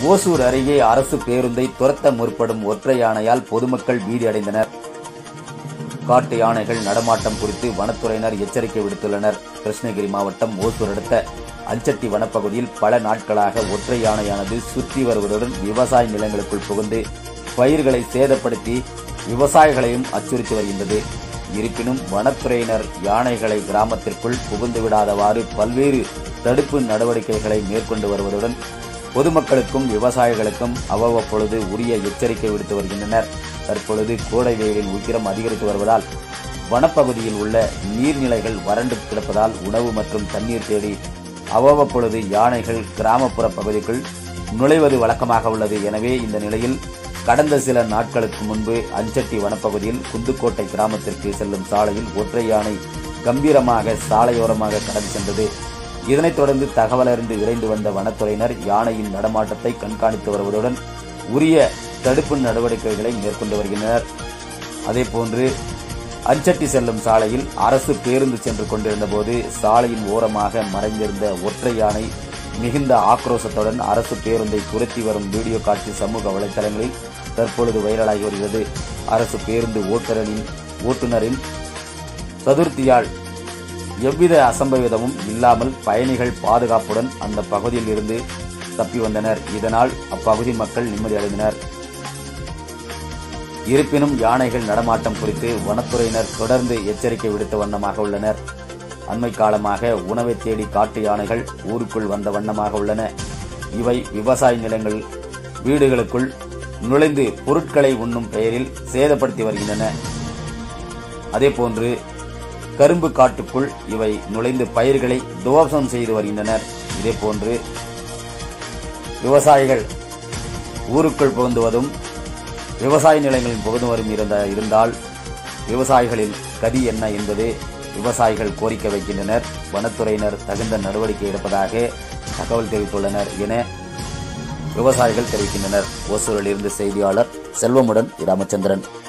ஓசூர் அருகே அரசு பேருந்தை துரத்த முற்படும் ஒற்றை யானையால் பொதுமக்கள் பீதியடைந்தனர் காட்டு யானைகள் நடமாட்டம் குறித்து வனத்துறையினர் எச்சரிக்கை விடுத்துள்ளனர் கிருஷ்ணகிரி மாவட்டம் ஓசூர் அடுத்த அஞ்சட்டி வனப்பகுதியில் பல நாட்களாக ஒற்றை யானையானது சுற்றி வருவதுடன் விவசாய நிலங்களுக்குள் புகுந்து பயிர்களை சேதப்படுத்தி விவசாயிகளையும் அச்சுறுத்தி வருகின்றது இருப்பினும் வனத்துறையினர் யானைகளை கிராமத்திற்குள் புகுந்து விடாதவாறு பல்வேறு தடுப்பு நடவடிக்கைகளை மேற்கொண்டு வருவதுடன் பொதுமக்களுக்கும் விவசாயிகளுக்கும் அவ்வப்பொழுது உரிய எச்சரிக்கை விடுத்து வருகின்றனர் தற்பொழுது கோடை வெயிலின் உக்கிரம் அதிகரித்து வருவதால் வனப்பகுதியில் உள்ள நீர்நிலைகள் வறண்டு கிடப்பதால் உணவு மற்றும் தண்ணீர் தேடி அவ்வப்பொழுது யானைகள் கிராமப்புற பகுதிக்குள் நுழைவது வழக்கமாக உள்ளது எனவே இந்த நிலையில் கடந்த சில நாட்களுக்கு முன்பு அஞ்சட்டி வனப்பகுதியில் குந்துக்கோட்டை கிராமத்திற்கு செல்லும் சாலையில் ஒற்றை யானை கம்பீரமாக சாலையோரமாக கடந்து சென்றது இதனைத் தொடர்ந்து தகவல் அறிந்து விரைந்து வந்த வனத்துறையினர் யானையின் நடமாட்டத்தை கண்காணித்து வருவதுடன் உரிய தடுப்பு நடவடிக்கைகளை மேற்கொண்டு வருகின்றனர் அதேபோன்று அஞ்சட்டி செல்லும் சாலையில் அரசு பேருந்து சென்று கொண்டிருந்த போது சாலையின் ஓரமாக மறைந்திருந்த ஒற்றை யானை மிகுந்த ஆக்ரோஷத்துடன் அரசு பேருந்தை துரத்தி வரும் வீடியோ காட்சி சமூக வலைதளங்களில் தற்பொழுது வைரலாகி வருகிறது அரசு பேருந்து ஓட்டுநரின் ஓட்டுநரின் சதுர்த்தியால் எவ்வித அசம்பவிதமும் இல்லாமல் பயணிகள் பாதுகாப்புடன் அந்த பகுதியில் இருந்து தப்பி வந்தனர் இதனால் அப்பகுதி மக்கள் நிம்மதியடைந்தனர் இருப்பினும் யானைகள் நடமாட்டம் குறித்து வனத்துறையினர் தொடர்ந்து எச்சரிக்கை விடுத்த வண்ணமாக உள்ளனர் அண்மை காலமாக உணவை தேடி காட்டு யானைகள் ஊருக்குள் வந்த வண்ணமாக உள்ளன இவை விவசாய நிலங்கள் வீடுகளுக்குள் நுழைந்து பொருட்களை உண்ணும் பெயரில் சேதப்படுத்தி வருகின்றன அதேபோன்று கரும்பு காட்டுக்குள் இவை நுழைந்து பயிர்களை துவம்சம் செய்து வருகின்றனர் இதேபோன்று விவசாயிகள் ஊருக்குள் புகுந்துவதும் விவசாய நிலங்களில் புகுந்து வரும் இருந்த இருந்தால் விவசாயிகளின் கதி என்ன என்பது விவசாயிகள் கோரிக்கை வைக்கின்றனர் வனத்துறையினர் தகுந்த நடவடிக்கை எடுப்பதாக தகவல் தெரிவித்துள்ளனர் என விவசாயிகள் தெரிவிக்கின்றனர் ஓசூரில் இருந்து செய்தியாளர் செல்வமுடன் ராமச்சந்திரன்